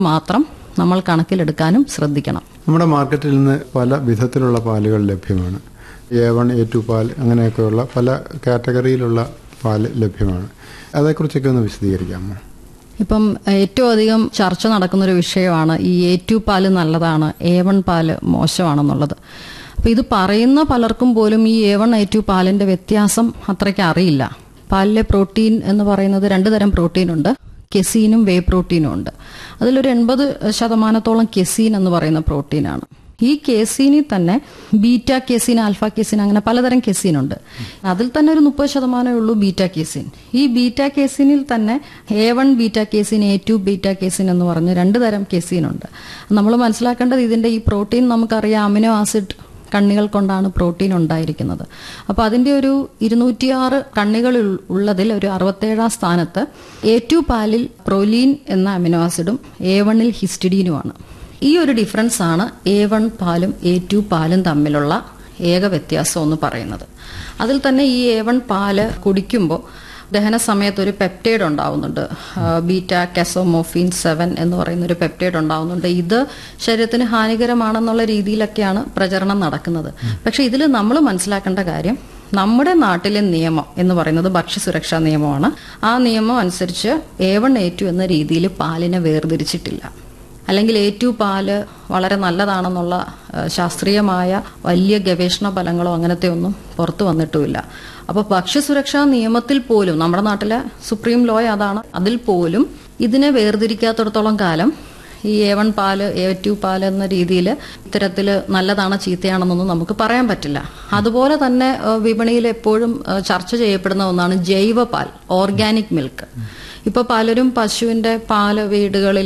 മാത്രം നമ്മൾ കണക്കിലെടുക്കാനും ശ്രദ്ധിക്കണം നമ്മുടെ മാർക്കറ്റിൽ നിന്ന് പല വിധത്തിലുള്ള പാലുകൾ ലഭ്യമാണ് എ വൺ എ ടു പാൽ അങ്ങനെയൊക്കെയുള്ള പല കാറ്റഗറിയിലുള്ള പാൽ ലഭ്യമാണ് അതേക്കുറിച്ചൊക്കെ ഒന്ന് വിശദീകരിക്കാമോ ഇപ്പം ഏറ്റവും അധികം ചർച്ച നടക്കുന്ന ഒരു വിഷയമാണ് ഈ എ ടു പാല് നല്ലതാണ് എ വൺ പാല് മോശമാണെന്നുള്ളത് അപ്പൊ ഇത് പറയുന്ന പലർക്കും പോലും ഈ എ വൺ എ ടു പാലിന്റെ വ്യത്യാസം അത്രയ്ക്ക് അറിയില്ല പാലിലെ പ്രോട്ടീൻ എന്ന് പറയുന്നത് രണ്ട് തരം പ്രോട്ടീൻ ഉണ്ട് കെസീനും വേ പ്രോട്ടീനും ഉണ്ട് അതിലൊരു എൺപത് ശതമാനത്തോളം കെസീൻ എന്ന് പറയുന്ന പ്രോട്ടീനാണ് ഈ കേസീനിൽ തന്നെ ബീറ്റ കേസീൻ ആൽഫ കേസീൻ അങ്ങനെ പലതരം കേസീൻ ഉണ്ട് അതിൽ തന്നെ ഒരു മുപ്പത് ശതമാനമേ ഉള്ളൂ ബീറ്റ കേസീൻ ഈ ബീറ്റ കേസീനിൽ തന്നെ A one beta casein A two beta casein എന്ന് പറഞ്ഞ് രണ്ട് തരം കേസീൻ ഉണ്ട് നമ്മൾ മനസ്സിലാക്കേണ്ടത് ഇതിന്റെ ഈ പ്രോട്ടീൻ നമുക്കറിയാം അമിനോ ആസിഡ് കണ്ണികൾ കൊണ്ടാണ് പ്രോട്ടീൻ ഉണ്ടായിരിക്കുന്നത് അപ്പോൾ അതിന്റെ ഒരു ഇരുന്നൂറ്റിയാറ് കണ്ണികൾ ഉൾ- ഉള്ളതിൽ ഒരു അറുപത്തേഴാം സ്ഥാനത്ത് എ ടു പാലിൽ പ്രൊലീൻ എന്ന അമിനോ ആസിഡും എ വണ്ണിൽ ഹിസ്റ്റഡീനുമാണ് ഈ ഒരു ഡിഫറൻസ് ആണ് എ വൺ പാലും എ ടു പാലും തമ്മിലുള്ള ഏക വ്യത്യാസം എന്ന് പറയുന്നത് അതിൽ തന്നെ ഈ എ വൺ പാല് കുടിക്കുമ്പോൾ ദഹന സമയത്ത് ഒരു പെപ്റ്റൈഡ് ഉണ്ടാവുന്നുണ്ട് ബീറ്റ കെസോമോഫിൻ സെവൻ എന്ന് പറയുന്ന ഒരു പെപ്റ്റൈഡ് ഉണ്ടാവുന്നുണ്ട് ഇത് ശരീരത്തിന് ഹാനികരമാണെന്നുള്ള രീതിയിലൊക്കെയാണ് പ്രചരണം നടക്കുന്നത് പക്ഷെ ഇതിൽ നമ്മൾ മനസ്സിലാക്കേണ്ട കാര്യം നമ്മുടെ നാട്ടിലെ നിയമം എന്ന് പറയുന്നത് ഭക്ഷ്യസുരക്ഷാ നിയമമാണ് ആ നിയമം അനുസരിച്ച് എ വൺ എ ടു എന്ന രീതിയിൽ പാലിനെ വേർതിരിച്ചിട്ടില്ല അല്ലെങ്കിൽ എ ടു പാല് വളരെ നല്ലതാണെന്നുള്ള ഏഹ്, ശാസ്ത്രീയമായ വലിയ ഗവേഷണ ഫലങ്ങളോ അങ്ങനത്തെ ഒന്നും പുറത്തു വന്നിട്ടുമില്ല അപ്പോൾ ഭക്ഷ്യസുരക്ഷാ നിയമത്തിൽ പോലും നമ്മുടെ നാട്ടിലെ സുപ്രീം ലോ അതാണ് അതിൽ പോലും ഇതിനെ വേർതിരിക്കാത്തിടത്തോളം കാലം ഈ എ വൺ പാല് എ ടു പാല് എന്ന രീതിയിൽ ഇത്തരത്തിൽ നല്ലതാണ് ചീത്തയാണെന്നൊന്നും നമുക്ക് പറയാൻ പറ്റില്ല അതുപോലെ തന്നെ ഏഹ്, വിപണിയിൽ എപ്പോഴും ഏഹ്, ചർച്ച ചെയ്യപ്പെടുന്ന ഒന്നാണ് ജൈവ പാൽ ഓർഗാനിക് മിൽക്ക് ഇപ്പൊ പലരും പശുവിന്റെ പാല് വീടുകളിൽ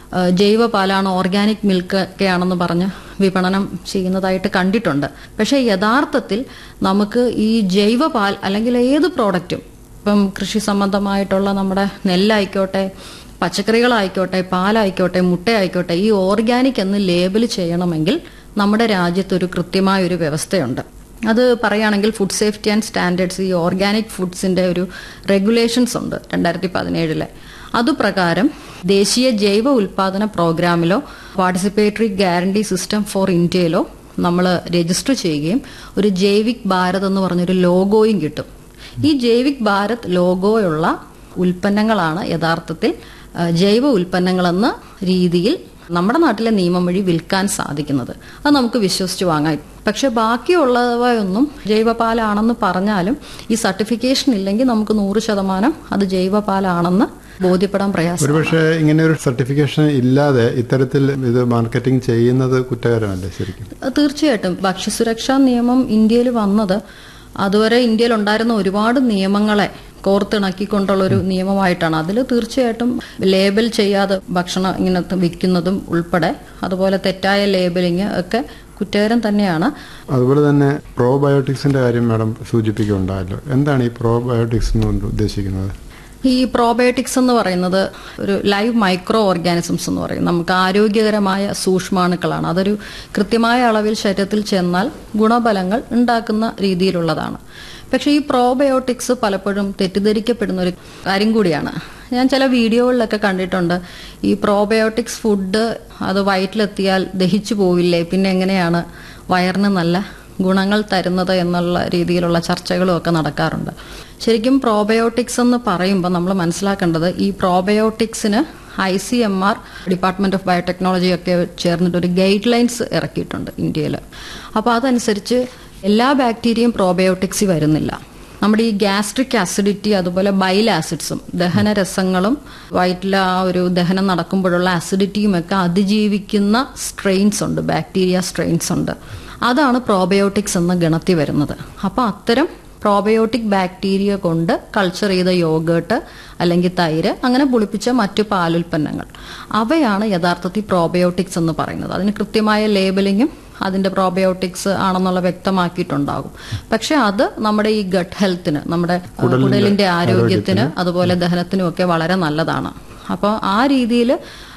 ജൈവ പാലാണ് ഓർഗാനിക് മിൽക്ക് ഒക്കെയാണെന്ന് പറഞ്ഞ് വിപണനം ചെയ്യുന്നതായിട്ട് കണ്ടിട്ടുണ്ട് പക്ഷേ യഥാർത്ഥത്തിൽ നമുക്ക് ഈ ജൈവ പാൽ അല്ലെങ്കിൽ ഏത് പ്രോഡക്റ്റും ഇപ്പം കൃഷി സംബന്ധമായിട്ടുള്ള നമ്മുടെ നെല്ലായിക്കോട്ടെ പച്ചക്കറികളായിക്കോട്ടെ പാലായിക്കോട്ടെ മുട്ടയായിക്കോട്ടെ ഈ ഓർഗാനിക് എന്ന് ലേബൽ ചെയ്യണമെങ്കിൽ നമ്മുടെ രാജ്യത്ത് ഒരു കൃത്യമായ ഒരു വ്യവസ്ഥയുണ്ട് അത് പറയുകയാണെങ്കിൽ ഫുഡ് സേഫ്റ്റി ആൻഡ് സ്റ്റാൻഡേർഡ്സ് ഈ ഓർഗാനിക് ഫുഡ്സിന്റെ ഒരു റെഗുലേഷൻസ് ഉണ്ട് രണ്ടായിരത്തി പതിനേഴിലെ അതുപ്രകാരം ദേശീയ ജൈവ ഉൽപാദന പ്രോഗ്രാമിലോ പാർട്ടിസിപ്പേറ്ററി ഗ്യാരണ്ടി സിസ്റ്റം ഫോർ ഇന്ത്യയിലോ നമ്മൾ രജിസ്റ്റർ ചെയ്യുകയും ഒരു ജൈവിക് ഭാരത് എന്ന് പറഞ്ഞൊരു ലോഗോയും കിട്ടും ഈ ജൈവിക് ഭാരത് ലോഗോയുള്ള ഉൽപ്പന്നങ്ങളാണ് യഥാർത്ഥത്തിൽ ആ, ജൈവ ഉൽപ്പന്നങ്ങളെന്ന രീതിയിൽ നമ്മുടെ നാട്ടിലെ നിയമം വഴി വിൽക്കാൻ സാധിക്കുന്നത് അത് നമുക്ക് വിശ്വസിച്ച് വാങ്ങാം പക്ഷെ ബാക്കിയുള്ളവയൊന്നും ജൈവപാലാണെന്ന് പറഞ്ഞാലും ഈ സർട്ടിഫിക്കേഷൻ ഇല്ലെങ്കിൽ നമുക്ക് നൂറ് ശതമാനം അത് ജൈവപാലാണെന്ന് ബോധ്യപ്പെടാൻ പ്രയാസം ഒരുപക്ഷെ ഇങ്ങനെ ഒരു സർട്ടിഫിക്കേഷൻ ഇല്ലാതെ ഇത്തരത്തിൽ ഇത് മാർക്കറ്റിംഗ് ചെയ്യുന്നത് കുറ്റകരമല്ലേ ശരിക്കും തീർച്ചയായിട്ടും ഭക്ഷ്യസുരക്ഷാ നിയമം ഇന്ത്യയിൽ വന്നത് അതുവരെ ഇന്ത്യയിൽ ഉണ്ടായിരുന്ന ഒരുപാട് നിയമങ്ങളെ കോർത്തിണക്കിക്കൊണ്ടുള്ള ഒരു നിയമമായിട്ടാണ് അതിൽ തീർച്ചയായിട്ടും ലേബൽ ചെയ്യാതെ ഭക്ഷണം ഇങ്ങനെ വിൽക്കുന്നതും ഉൾപ്പെടെ അതുപോലെ തെറ്റായ ലേബലിങ് ഒക്കെ കുറ്റകരം തന്നെയാണ് അതുപോലെ തന്നെ പ്രോബയോട്ടിക്സിന്റെ കാര്യം മാഡം സൂചിപ്പിക്കുകയുണ്ടായല്ലോ എന്താണ് ഈ പ്രോബയോട്ടിക്സ് കൊണ്ട് ഉദ്ദേശിക്കുന്നത് ഈ പ്രോബയോട്ടിക്സ് എന്ന് പറയുന്നത് ഒരു ലൈവ് മൈക്രോ ഓർഗാനിസംസ് എന്ന് പറയും നമുക്ക് ആരോഗ്യകരമായ സൂക്ഷ്മാണുക്കളാണ് അതൊരു കൃത്യമായ അളവിൽ ശരീരത്തിൽ ചെന്നാൽ ഗുണഫലങ്ങൾ ഉണ്ടാക്കുന്ന രീതിയിലുള്ളതാണ് പക്ഷേ ഈ പ്രോബയോട്ടിക്സ് പലപ്പോഴും തെറ്റിദ്ധരിക്കപ്പെടുന്ന ഒരു കാര്യം കൂടിയാണ് ഞാൻ ചില വീഡിയോകളിലൊക്കെ കണ്ടിട്ടുണ്ട് ഈ പ്രോബയോട്ടിക്സ് ഫുഡ് അത് വയറ്റിലെത്തിയാൽ ദഹിച്ചു പോവില്ലേ പിന്നെ എങ്ങനെയാണ് വയറിന് നല്ല ഗുണങ്ങൾ തരുന്നത് എന്നുള്ള രീതിയിലുള്ള ചർച്ചകളും ഒക്കെ നടക്കാറുണ്ട് ശരിക്കും പ്രോബയോട്ടിക്സ് എന്ന് പറയുമ്പോൾ നമ്മൾ മനസ്സിലാക്കേണ്ടത് ഈ പ്രോബയോട്ടിക്സിന് I C M R department of biotechnology ഒക്കെ ചേർന്നിട്ട് ഒരു ഗൈഡ് ലൈൻസ് ഇറക്കിയിട്ടുണ്ട് ഇന്ത്യയിൽ അപ്പോൾ അതനുസരിച്ച് എല്ലാ ബാക്ടീരിയയും പ്രോബയോട്ടിക്സിൽ വരുന്നില്ല നമ്മുടെ ഈ ഗ്യാസ്ട്രിക് ആസിഡിറ്റി അതുപോലെ ബൈൽ ആസിഡ്സും ദഹനരസങ്ങളും വയറ്റിലെ ആ ഒരു ദഹനം നടക്കുമ്പോഴുള്ള ആസിഡിറ്റിയും ഒക്കെ അതിജീവിക്കുന്ന സ്ട്രെയിൻസ് ഉണ്ട് ബാക്ടീരിയ സ്ട്രെയിൻസ് ഉണ്ട് അതാണ് പ്രോബയോട്ടിക്സ് എന്ന ഗണത്തിൽ വരുന്നത് അപ്പോൾ അത്തരം പ്രോബയോട്ടിക് ബാക്ടീരിയ കൊണ്ട് കൾച്ചർ ചെയ്ത യോഗേട്ട് അല്ലെങ്കിൽ തൈര് അങ്ങനെ പുളിപ്പിച്ച മറ്റു പാലുൽപ്പന്നങ്ങൾ അവയാണ് യഥാർത്ഥത്തിൽ പ്രോബയോട്ടിക്സ് എന്ന് പറയുന്നത് അതിന് കൃത്യമായ ലേബലിങ്ങും അതിന്റെ പ്രോബയോട്ടിക്സ് ആണെന്നുള്ള വ്യക്തമാക്കിയിട്ടുണ്ടാകും പക്ഷെ അത് നമ്മുടെ ഈ ഗട്ട് ഹെൽത്തിന് നമ്മുടെ ആ, കുടലിന്റെ ആരോഗ്യത്തിന് അതുപോലെ ദഹനത്തിനും ഒക്കെ വളരെ നല്ലതാണ് അപ്പോൾ ആ രീതിയിൽ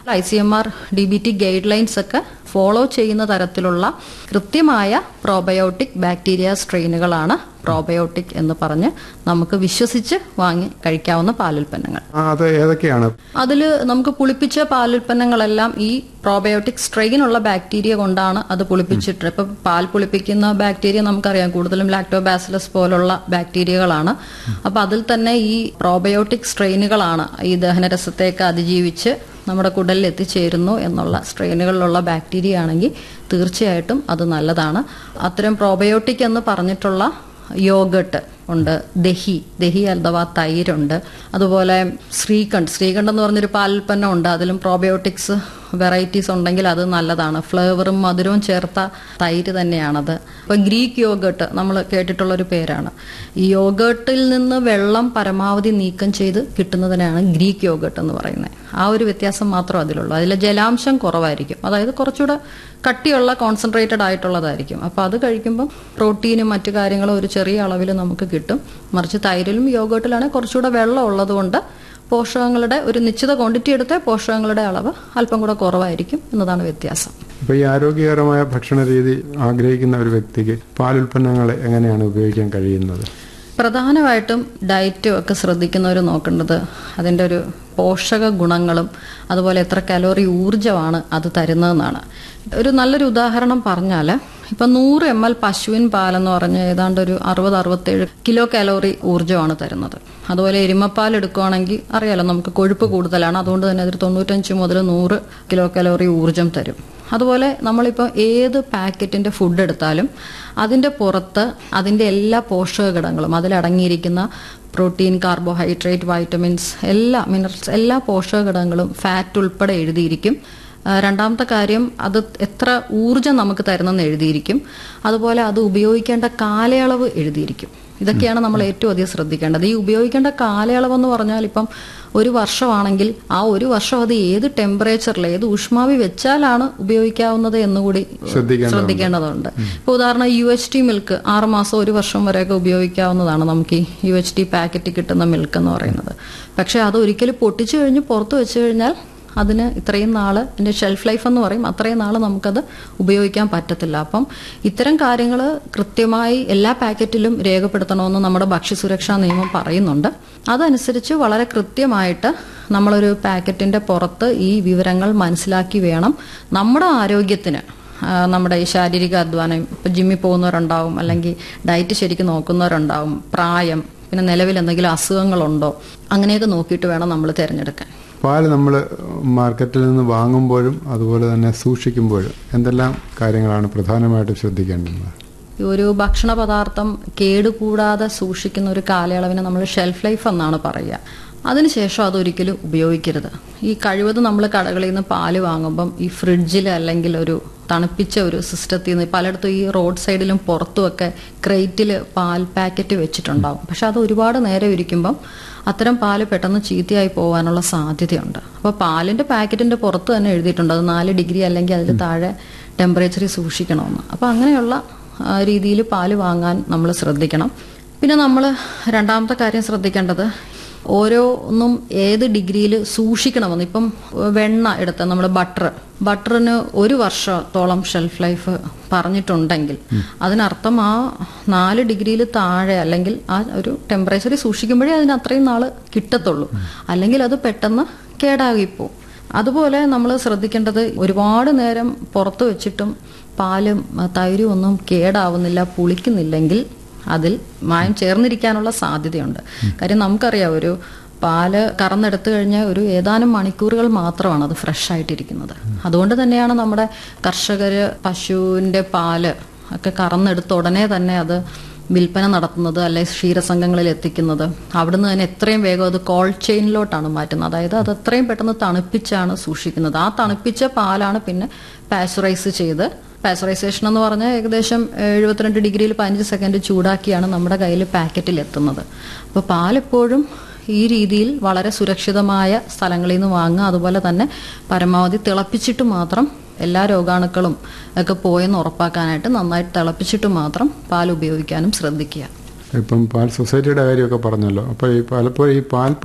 I C M R D B T guidelines ഒക്കെ ഫോളോ ചെയ്യുന്ന തരത്തിലുള്ള കൃത്യമായ പ്രോബയോട്ടിക് ബാക്ടീരിയ സ്ട്രെയിനുകളാണ് പ്രോബയോട്ടിക് എന്ന് പറഞ്ഞ് നമുക്ക് വിശ്വസിച്ച് വാങ്ങി കഴിക്കാവുന്ന പാലുൽപ്പന്നങ്ങൾ ആ, അത് ഏതൊക്കെയാണ് അതിൽ നമുക്ക് പുളിപ്പിച്ച പാലുൽപ്പന്നങ്ങളെല്ലാം ഈ പ്രോബയോട്ടിക് സ്ട്രെയിൻ ഉള്ള ബാക്ടീരിയ കൊണ്ടാണ് അത് പുളിപ്പിച്ചിട്ട് ഇപ്പൊ പാൽ പുളിപ്പിക്കുന്ന ബാക്ടീരിയ നമുക്കറിയാം കൂടുതലും ലാക്ടോബാസിലസ് പോലുള്ള ബാക്ടീരിയകളാണ് അപ്പൊ അതിൽ തന്നെ ഈ പ്രോബയോട്ടിക് സ്ട്രെയിനുകളാണ് ഈ ദഹനരസത്തേക്ക് അതിജീവിച്ച് നമ്മുടെ കുടലിൽ എത്തിച്ചേരുന്നു എന്നുള്ള സ്ട്രെയിനുകളിലുള്ള ബാക്ടീരിയ ആണെങ്കിൽ തീർച്ചയായിട്ടും അത് നല്ലതാണ് അത്തരം പ്രോബയോട്ടിക് എന്ന് പറഞ്ഞിട്ടുള്ള യോഗട്ട് ഉണ്ട് ദഹി ദഹി അഥവാ തൈരുണ്ട് അതുപോലെ ശ്രീകണ്ഠ് ശ്രീകണ്ഠ് എന്ന് പറഞ്ഞൊരു പാലുൽപ്പന്നം ഉണ്ട് അതിലും പ്രോബയോട്ടിക്സ് വെറൈറ്റീസ് ഉണ്ടെങ്കിൽ അത് നല്ലതാണ് ഫ്ലേവറും മധുരവും ചേർത്ത തൈര് തന്നെയാണത് ഇപ്പൊ ഗ്രീക്ക് യോഗട്ട് നമ്മൾ കേട്ടിട്ടുള്ള ഒരു പേരാണ് ഈ യോഗട്ടിൽ നിന്ന് വെള്ളം പരമാവധി നീക്കം ചെയ്ത് കിട്ടുന്നതിനാണ് ഗ്രീക്ക് യോഗട്ട് എന്ന് പറയുന്നത് ആ ഒരു വ്യത്യാസം മാത്രം അതിലുള്ളൂ അതിലെ ജലാംശം കുറവായിരിക്കും അതായത് കുറച്ചുകൂടെ കട്ടിയുള്ള കോൺസെൻട്രേറ്റഡ് ആയിട്ടുള്ളതായിരിക്കും അപ്പോൾ അത് കഴിക്കുമ്പോൾ പ്രോട്ടീനും മറ്റു കാര്യങ്ങളും ഒരു ചെറിയ അളവിൽ നമുക്ക് കിട്ടും മറിച്ച് തൈരിലും യോഗട്ടിലാണെങ്കിൽ കുറച്ചുകൂടെ വെള്ളം ഉള്ളതുകൊണ്ട് പോഷകങ്ങളുടെ ഒരു നിശ്ചിത ക്വാണ്ടിറ്റി എടുത്ത് പോഷകങ്ങളുടെ അളവ് അല്പം കൂടെ കുറവായിരിക്കും എന്നതാണ് വ്യത്യാസം അപ്പൊ ഈ ആരോഗ്യകരമായ ഭക്ഷണ രീതി ആഗ്രഹിക്കുന്ന ഒരു വ്യക്തിക്ക് പാലുൽപ്പന്നങ്ങൾ എങ്ങനെയാണ് ഉപയോഗിക്കാൻ കഴിയുന്നത് പ്രധാനമായിട്ടും ഡയറ്റും ഒക്കെ ശ്രദ്ധിക്കുന്നവർ നോക്കേണ്ടത് അതിൻ്റെ ഒരു പോഷക ഗുണങ്ങളും അതുപോലെ എത്ര കലോറി ഊർജ്ജമാണ് അത് തരുന്നതെന്നാണ് ഒരു നല്ലൊരു ഉദാഹരണം പറഞ്ഞാൽ ഇപ്പം നൂറ് എം എൽ പശുവിൻ പാലെന്ന് പറഞ്ഞ ഏതാണ്ട് ഒരു അറുപത് അറുപത്തേഴ് കിലോ കലോറി ഊർജ്ജമാണ് തരുന്നത് അതുപോലെ എരുമപ്പാൽ എടുക്കുകയാണെങ്കിൽ അറിയാലോ നമുക്ക് കൊഴുപ്പ് കൂടുതലാണ് അതുകൊണ്ട് തന്നെ അതിൽ തൊണ്ണൂറ്റഞ്ച് മുതൽ നൂറ് കിലോ കലോറി ഊർജ്ജം തരും അതുപോലെ നമ്മളിപ്പോൾ ഏത് പാക്കറ്റിന്റെ ഫുഡ് എടുത്താലും അതിന്റെ പുറത്ത് അതിന്റെ എല്ലാ പോഷക ഘടകങ്ങളും അതിലടങ്ങിയിരിക്കുന്ന പ്രോട്ടീൻ കാർബോഹൈഡ്രേറ്റ് വൈറ്റമിൻസ് എല്ലാ മിനറൽസ് എല്ലാ പോഷക ഘടകങ്ങളും ഫാറ്റ് ഉൾപ്പെടെ എഴുതിയിരിക്കും ആ, രണ്ടാമത്തെ കാര്യം അത് എത്ര ഊർജം നമുക്ക് തരുന്നെന്ന് എഴുതിയിരിക്കും അതുപോലെ അത് ഉപയോഗിക്കേണ്ട കാലയളവ് എഴുതിയിരിക്കും ഇതൊക്കെയാണ് നമ്മൾ ഏറ്റവും അധികം ശ്രദ്ധിക്കേണ്ടത് ഈ ഉപയോഗിക്കേണ്ട കാലയളവ് എന്ന് പറഞ്ഞാൽ ഇപ്പം ഒരു വർഷമാണെങ്കിൽ ആ ഒരു വർഷം അത് ഏത് ടെമ്പറേച്ചറിൽ ഏത് ഊഷ്മാവി വെച്ചാലാണ് ഉപയോഗിക്കാവുന്നത് എന്നുകൂടി ശ്രദ്ധിക്കേണ്ടതുണ്ട്. ശ്രദ്ധിക്കേണ്ടതുണ്ട് ഇപ്പൊ ഉദാഹരണം യു എച്ച് ടി മിൽക്ക് ആറ് മാസം ഒരു വർഷം വരെയൊക്കെ ഉപയോഗിക്കാവുന്നതാണ് നമുക്ക് ഈ യു എച്ച് ടി പാക്കറ്റ് കിട്ടുന്ന മിൽക്ക് എന്ന് പറയുന്നത് പക്ഷെ അത് ഒരിക്കലും പൊട്ടിച്ചു കഴിഞ്ഞ് പുറത്ത് വെച്ച് കഴിഞ്ഞാൽ അതിന് ഇത്രയും നാള് അതിന്റെ ഷെൽഫ് ലൈഫ് എന്ന് പറയും അത്രയും നാള് നമുക്കത് ഉപയോഗിക്കാൻ പറ്റത്തില്ല അപ്പം ഇത്തരം കാര്യങ്ങൾ കൃത്യമായി എല്ലാ പാക്കറ്റിലും രേഖപ്പെടുത്തണമെന്ന് നമ്മുടെ ഭക്ഷ്യസുരക്ഷാ നിയമം പറയുന്നുണ്ട് അതനുസരിച്ച് വളരെ കൃത്യമായിട്ട് നമ്മളൊരു പാക്കറ്റിന്റെ പുറത്ത് ഈ വിവരങ്ങൾ മനസ്സിലാക്കി വേണം നമ്മുടെ ആരോഗ്യത്തിന് ആ, നമ്മുടെ ഈ ശാരീരിക അധ്വാനം ഇപ്പം ജിമ്മിൽ പോകുന്നവരുണ്ടാവും അല്ലെങ്കിൽ ഡയറ്റ് ശരിക്കും നോക്കുന്നവരുണ്ടാവും പ്രായം പിന്നെ നിലവിൽ എന്തെങ്കിലും അസുഖങ്ങളുണ്ടോ അങ്ങനെയൊക്കെ നോക്കിയിട്ട് വേണം നമ്മൾ തിരഞ്ഞെടുക്കാൻ പാല് നമ്മൾ മാർക്കറ്റിൽ നിന്ന് വാങ്ങുമ്പോഴും അതുപോലെ തന്നെ സൂക്ഷിക്കുമ്പോഴും എന്തെല്ലാം കാര്യങ്ങളാണ് പ്രധാനമായിട്ടും ശ്രദ്ധിക്കേണ്ടത് ഈ ഒരു ഭക്ഷണ പദാർത്ഥം കേടുകൂടാതെ സൂക്ഷിക്കുന്ന ഒരു കാലയളവിനെ നമ്മൾ ഷെൽഫ് ലൈഫ് എന്നാണ് പറയുക അതിനുശേഷം അതൊരിക്കലും ഉപയോഗിക്കരുത് ഈ കഴിവത് നമ്മൾ കടകളിൽ നിന്ന് പാല് വാങ്ങുമ്പം ഈ ഫ്രിഡ്ജിൽ അല്ലെങ്കിൽ ഒരു തണുപ്പിച്ച ഒരു സിസ്റ്റത്തിൽ നിന്ന് പലയിടത്തും ഈ റോഡ് സൈഡിലും പുറത്തുമൊക്കെ ക്രേറ്റിൽ പാൽ പാക്കറ്റ് വെച്ചിട്ടുണ്ടാവും പക്ഷെ അത് ഒരുപാട് നേരം ഇരിക്കുമ്പം അത്തരം പാല് പെട്ടെന്ന് ചീത്തയായി പോകാനുള്ള സാധ്യതയുണ്ട് അപ്പോൾ പാലിന്റെ പാക്കറ്റിന്റെ പുറത്ത് തന്നെ എഴുതിയിട്ടുണ്ട് അത് നാല് ഡിഗ്രി അല്ലെങ്കിൽ അതിൽ താഴെ ടെമ്പറേച്ചറിൽ സൂക്ഷിക്കണമെന്ന് അപ്പോൾ അങ്ങനെയുള്ള രീതിയിൽ പാല് വാങ്ങാൻ നമ്മൾ ശ്രദ്ധിക്കണം പിന്നെ നമ്മൾ രണ്ടാമത്തെ കാര്യം ശ്രദ്ധിക്കേണ്ടത് ഓരോന്നും ഏത് ഡിഗ്രിയിൽ സൂക്ഷിക്കണമെന്ന് ഇപ്പം വെണ്ണ എടുത്ത നമ്മുടെ ബട്ടർ ബട്ടറിന് ഒരു വർഷത്തോളം ഷെൽഫ് ലൈഫ് പറഞ്ഞിട്ടുണ്ടെങ്കിൽ അതിനർത്ഥം ആ നാല് ഡിഗ്രിയിൽ താഴെ അല്ലെങ്കിൽ ആ ഒരു ടെമ്പറേച്ചറിൽ സൂക്ഷിക്കുമ്പോഴേ അതിന് അത്രയും നാള് കിട്ടത്തുള്ളൂ അല്ലെങ്കിൽ അത് പെട്ടെന്ന് കേടാകിപ്പോവും അതുപോലെ നമ്മൾ ശ്രദ്ധിക്കേണ്ടത് ഒരുപാട് നേരം പുറത്ത് വെച്ചിട്ടും പാലും അഹ് തൈരും ഒന്നും കേടാവുന്നില്ല പുളിക്കുന്നില്ലെങ്കിൽ അതിൽ മായം ചേർന്നിരിക്കാനുള്ള സാധ്യതയുണ്ട് കാര്യം നമുക്കറിയാം ഒരു പാല് കറന്നെടുത്തു കഴിഞ്ഞാൽ ഒരു ഏതാനും മണിക്കൂറുകൾ മാത്രമാണ് അത് ഫ്രഷ് ആയിട്ടിരിക്കുന്നത് അതുകൊണ്ട് തന്നെയാണ് നമ്മുടെ കർഷകര് പശുവിന്റെ പാല് ഒക്കെ കറന്നെടുത്ത ഉടനെ തന്നെ അത് വിൽപ്പന നടത്തുന്നത് അല്ലെ ക്ഷീരസംഘങ്ങളിൽ എത്തിക്കുന്നത് അവിടുന്ന് തന്നെ എത്രയും വേഗം അത് കോൾഡ് ചെയിനിലോട്ടാണ് മാറ്റുന്നത് അതായത് അത് എത്രയും പെട്ടെന്ന് തണുപ്പിച്ചാണ് സൂക്ഷിക്കുന്നത് ആ തണുപ്പിച്ച പാലാണ് പിന്നെ പാസ്ചറൈസ് ചെയ്ത് പാസ്ചറൈസേഷൻ എന്ന് പറഞ്ഞാൽ ഏകദേശം എഴുപത്തിരണ്ട് ഡിഗ്രിയിൽ പതിനഞ്ച് സെക്കൻഡ് ചൂടാക്കിയാണ് നമ്മുടെ കയ്യിൽ പാക്കറ്റിൽ എത്തുന്നത് അപ്പോൾ പാലെപ്പോഴും ഈ രീതിയിൽ വളരെ സുരക്ഷിതമായ സ്ഥലങ്ങളിൽ നിന്ന് വാങ്ങുക അതുപോലെ തന്നെ പരമാവധി തിളപ്പിച്ചിട്ട് മാത്രം എല്ലാ രോഗാണുക്കളും ഒക്കെ പോയെന്ന് ഉറപ്പാക്കാനായിട്ട് നന്നായിട്ട് തിളപ്പിച്ചിട്ട് മാത്രം പാൽ ഉപയോഗിക്കാനും ശ്രദ്ധിക്കുക ഇപ്പം പാൽ സൊസൈറ്റിയുടെ കാര്യമൊക്കെ പറഞ്ഞല്ലോ അപ്പോൾ ഈ പലപ്പോഴും ഈ പാൽപ്പൊടി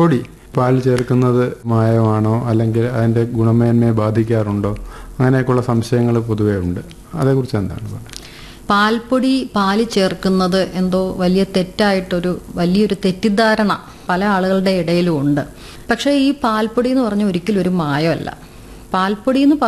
പാൽ ചേർക്കുന്നത് മായമാണോ അല്ലെങ്കിൽ അതിന്റെ ഗുണമേന്മയെ ബാധിക്കാറുണ്ടോ അങ്ങനെയൊക്കെയുള്ള സംശയങ്ങൾ പൊതുവേ ഉണ്ട് അതേക്കുറിച്ച് എന്താണ് പറയുന്നത് പാൽപ്പൊടി പാല് ചേർക്കുന്നത് എന്തോ വലിയ തെറ്റായിട്ടൊരു വലിയൊരു തെറ്റിദ്ധാരണ പല ആളുകളുടെ ഇടയിലും ഉണ്ട് പക്ഷേ ഈ പാൽപ്പൊടി എന്ന് പറഞ്ഞ ഒരിക്കലും ഒരു മായമല്ല പാൽപ്പൊടി എന്ന്